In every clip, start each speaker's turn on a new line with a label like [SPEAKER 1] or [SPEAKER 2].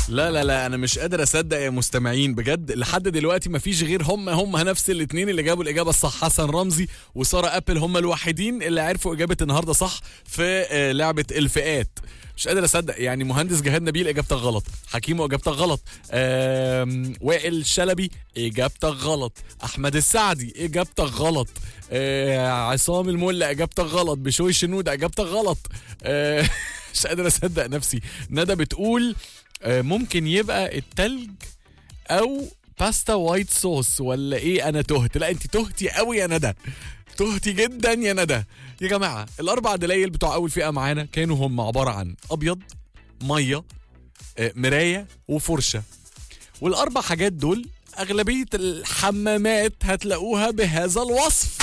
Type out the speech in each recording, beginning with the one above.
[SPEAKER 1] لا لا لا انا مش قادر اصدق يا مستمعين بجد لحد دلوقتي مفيش غير هم هم نفس الاثنين اللي جابوا الاجابه الصح حسن رمزي وساره ابل هم الوحيدين اللي عرفوا اجابه النهارده صح في آه، لعبه الفئات مش قادر اصدق يعني مهندس جهاد نبيل اجابتك غلط حكيمو اجابتك غلط آم، وائل شلبي اجابتك غلط احمد السعدي اجابتك غلط آه، عصام الملا اجابتك غلط بشوي شنود اجابتك غلط آه، مش قادر اصدق نفسي ندى بتقول آه، ممكن يبقى التلج او باستا وايت صوص ولا ايه انا تهت لا انت تهتي قوي يا ندى تهتي جدا يا ندى يا جماعه الاربع دلائل بتوع اول فئه معانا كانوا هم عباره عن ابيض ميه آه، مرايه وفرشه والاربع حاجات دول اغلبيه الحمامات هتلاقوها بهذا الوصف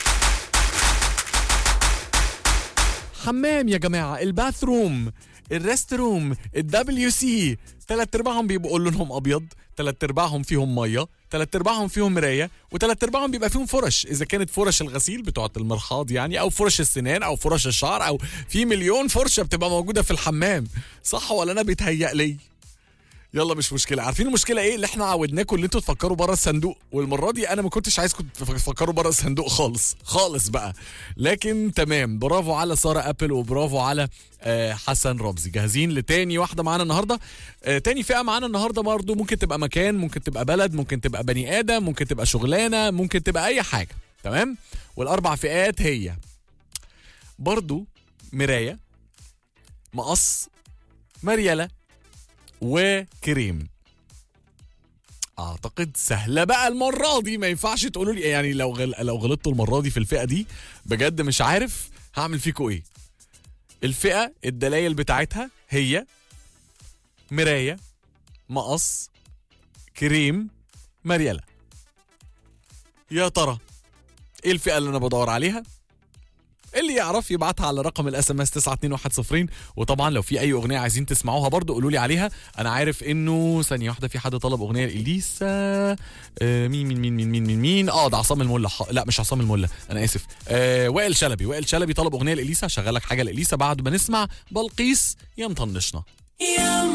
[SPEAKER 1] حمام يا جماعه الباث روم الريست روم الدبليو سي ثلاث ارباعهم بيبقوا لونهم ابيض ثلاث ارباعهم فيهم ميه ثلاث ارباعهم فيهم مرايه وثلاث ارباعهم بيبقى فيهم فرش اذا كانت فرش الغسيل بتوعه المرحاض يعني او فرش السنان او فرش الشعر او في مليون فرشه بتبقى موجوده في الحمام صح ولا انا بيتهيأ لي يلا مش مشكله عارفين المشكله ايه اللي احنا عودناكم ان انتوا تفكروا بره الصندوق والمره دي انا ما كنتش عايزكم تفكروا بره الصندوق خالص خالص بقى لكن تمام برافو على ساره ابل وبرافو على آه، حسن رمزي جاهزين لتاني واحده معانا النهارده آه، تاني فئه معانا النهارده برضه ممكن تبقى مكان ممكن تبقى بلد ممكن تبقى بني ادم ممكن تبقى شغلانه ممكن تبقى اي حاجه تمام والاربع فئات هي برضه مرايه مقص مريله وكريم اعتقد سهله بقى المره دي ما ينفعش تقولوا لي يعني لو غل... لو غلطتوا المره دي في الفئه دي بجد مش عارف هعمل فيكم ايه الفئه الدلائل بتاعتها هي مرايه مقص كريم مريالة يا ترى ايه الفئه اللي انا بدور عليها اللي يعرف يبعتها على رقم الاس ام اس 92110 وطبعا لو في اي اغنيه عايزين تسمعوها برضو قولوا لي عليها انا عارف انه ثانيه واحده في حد طلب اغنيه لاليسا آه مين مين مين مين مين مين مين اه ده عصام الملا ح- لا مش عصام الملا انا اسف آه وائل شلبي وائل شلبي طلب اغنيه لاليسا شغال لك حاجه لاليسا بعد ما نسمع بلقيس يا مطنشنا
[SPEAKER 2] يا